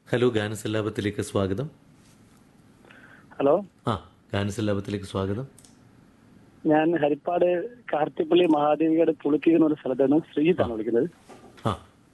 Hello ഗാനസല്ലാപത്തിലേക്ക് സ്വാഗതം hello ആ ഗാനസല്ലാപത്തിലേക്ക് സ്വാഗതം ഞാൻ ഹരിപ്പാട് കാർത്തിപ്പള്ളി മഹാദേവിയുടെ പുളുക്കി എന്നൊരു സ്ഥലത്താണ് ശ്രീജിത്താണ് വിളിക്കുന്നത് ആ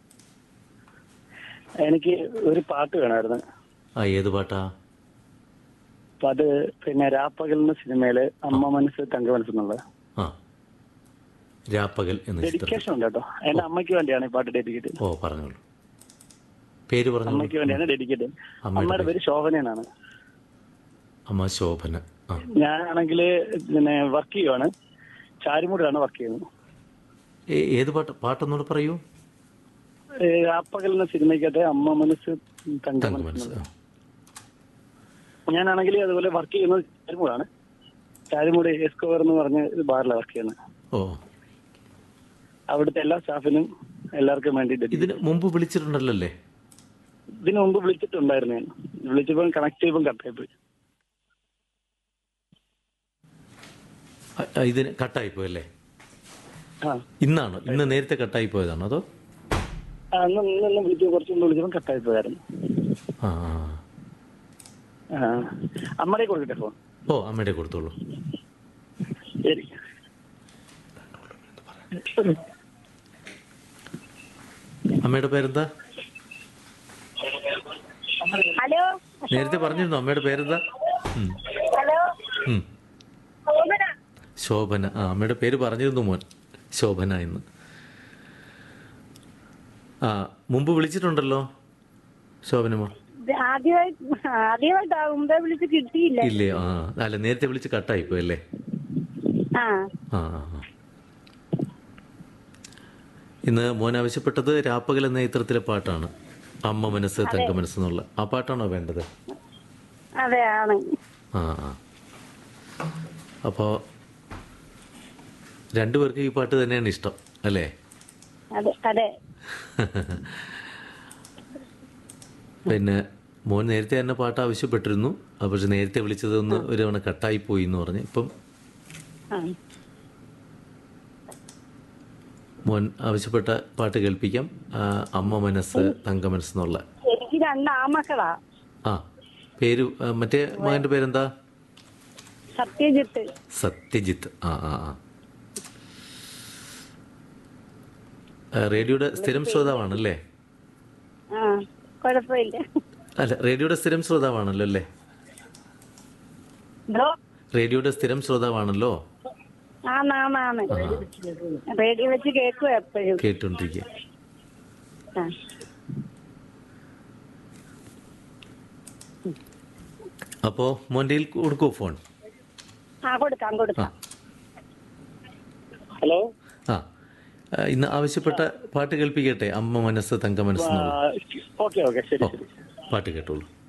എനിക്ക് ഒരു പാട്ട് വേണമായിരുന്നു ആ ഏത് പാട്ടാ അപ്പൊ അത് പിന്നെ രാപ്പകൽ എന്ന സിനിമയില് അമ്മ മനസ്സ് തങ്ക മനസ്സ് എന്നുള്ളത് ആ രാപ്പകൽ എന്ന ചിത്രം ഡെഡിക്കേഷൻ ഉണ്ട് കേട്ടോ എന്റെ അമ്മയ്ക്ക് വേണ്ടിയാണ് ഈ പാട്ട് ഡെഡിക്കേറ്റ് ഓ പറഞ്ഞോളൂ പേര് പറഞ്ഞോളൂ അമ്മയ്ക്ക് വേണ്ടിയാണ് ഡെഡിക്കേറ്റ് അമ്മയുടെ അമ്മയുടെ പേര് ശോഭന എന്നാണ് അമ്മ ശോഭന ആ ഞാനാണെങ്കിൽ പിന്നെ വർക്ക് ചെയ്യുവാണ് ചാരിമൂടിലാണ് വർക്ക് ചെയ്യുന്നത് ഏ- ഏത് പാട്ട് പാട്ടൊന്നുകൂടെ പറയൂ ഏ, രാപ്പകൽ എന്ന സിനിമയ്ക്കകത്ത് അമ്മ മനസ്സ് തങ്ക തങ്ക മനസ്സ് മനസ്സ് ആ. ഞാനാണെങ്കിൽ അതുപോലെ വർക്ക് ചെയ്യുന്നത് ചാരിമൂടാണ് ചാരിമൂട് എസ്കോവർ എന്ന് പറഞ്ഞ ഒരു ബാറിലാണ് വർക്ക് ചെയ്യുന്നത് ഓ അവിടുത്തെ എല്ലാ സ്റ്റാഫിനും എല്ലാവർക്കും വേണ്ടി ഡെഡിക്കേറ്റ് ഇതിന് മുമ്പ് വിളിച്ചിട്ടുണ്ടല്ലോ അല്ലേ ഇതിനു മുമ്പ് വിളിച്ചിട്ടുണ്ടായിരുന്നു ഞാൻ വിളിച്ചപ്പോൾ കണക്ട് ചെയ്യുമ്പോൾ കട്ടായി പോയി ആ, ആ, ഇതിന് കട്ടായിപ്പോയി അല്ലേ ആ ഇന്നാണോ ഇന്ന് നേരത്തെ കട്ടായി പോയതാണോ അതോ ആ, അന്ന് ഇന്ന് ഇന്ന് വിളിച്ചു കുറച്ച് മുമ്പ് വിളിച്ചപ്പോൾ കട്ടായി പോയായിരുന്നു ആ ആ. ആ അമ്മയുടെ കൊടുക്കട്ടെ ഫോൺ ഓ അമ്മയുടെ കൊടുത്തോളൂ ശരി അമ്മയുടെ പേരെന്താ ഹലോ നേരത്തെ പറഞ്ഞിരുന്നു അമ്മയുടെ പേരെന്താ ഉം. ഹലോ ഉം. ശോഭന ശോഭന ആ അമ്മയുടെ പേര് പറഞ്ഞിരുന്നു മോൻ ശോഭന എന്ന് ആ മുമ്പ് വിളിച്ചിട്ടുണ്ടല്ലോ ശോഭനമ്മ ഇത് ആദ്യമായി ആദ്യമായിട്ടാ മുമ്പേ വിളിച്ച് കിട്ടിയില്ല ഇല്ലേ ആ അല്ല നേരത്തെ വിളിച്ച് കട്ടായിപ്പോയി അല്ലേ ആ ആ ആ, ആ. ഇന്ന് മോൻ ആവശ്യപ്പെട്ടത് രാപ്പകൽ എന്ന ചിത്രത്തിലെ പാട്ടാണ് അമ്മ മനസ്സ് തങ്ക മനസ്സ് എന്നുള്ള ആ പാട്ടാണോ വേണ്ടത് അതെ ആണ് ആ ആ അപ്പോൾ രണ്ടുപേർക്ക് ഈ പാട്ട് തന്നെയാണ് ഇഷ്ടം അല്ലേ അതെ അതെ പിന്നെ മോൻ നേരത്തെ തന്നെ പാട്ട് ആവശ്യപ്പെട്ടിരുന്നു ആ, പക്ഷെ നേരത്തെ വിളിച്ചത് ഒന്ന് ഒരു തവണ കട്ടായി പോയി എന്ന് പറഞ്ഞ് ഇപ്പം ആ. മോൻ ആവശ്യപ്പെട്ട പാട്ട് കേൾപ്പിക്കാം ആ, അമ്മ മനസ്സ് തങ്ക മനസ്സ് എന്നുള്ള എനിക്ക് രണ്ട് ആമക്കളാ ആ പേര് ആ, മറ്റേ മകന്റെ പേരെന്താ സത്യജിത്ത് സത്യജിത്ത് ആ ആ ആ ആ, റേഡിയോയുടെ സ്ഥിരം ശ്രോതാവാണല്ലേ ആ കുഴപ്പമില്ല അല്ല റേഡിയോയുടെ സ്ഥിരം ശ്രോതാവാണല്ലോ അല്ലേ എന്തോ റേഡിയോയുടെ സ്ഥിരം ശ്രോതാവാണല്ലോ ആന്നാന്നാണ് റേഡിയോ വെച്ച് കേൾക്കുക എപ്പോഴും കേട്ടോണ്ടിരിക്കുക ആ. അപ്പോ മോൻ്റെ കയ്യിൽ കൊടുക്കോ ഫോൺ ആ കൊടുക്കാം കൊടുക്കാം ഹലോ ആ ആ, ഇന്ന് ആവശ്യപ്പെട്ട പാട്ട് കേൾപ്പിക്കട്ടെ അമ്മ മനസ്സ് തങ്ക മനസ്സ് എന്നുള്ള ഓക്കെ ഓക്കെ ശരി ശരി പാട്ട് കേട്ടോളൂ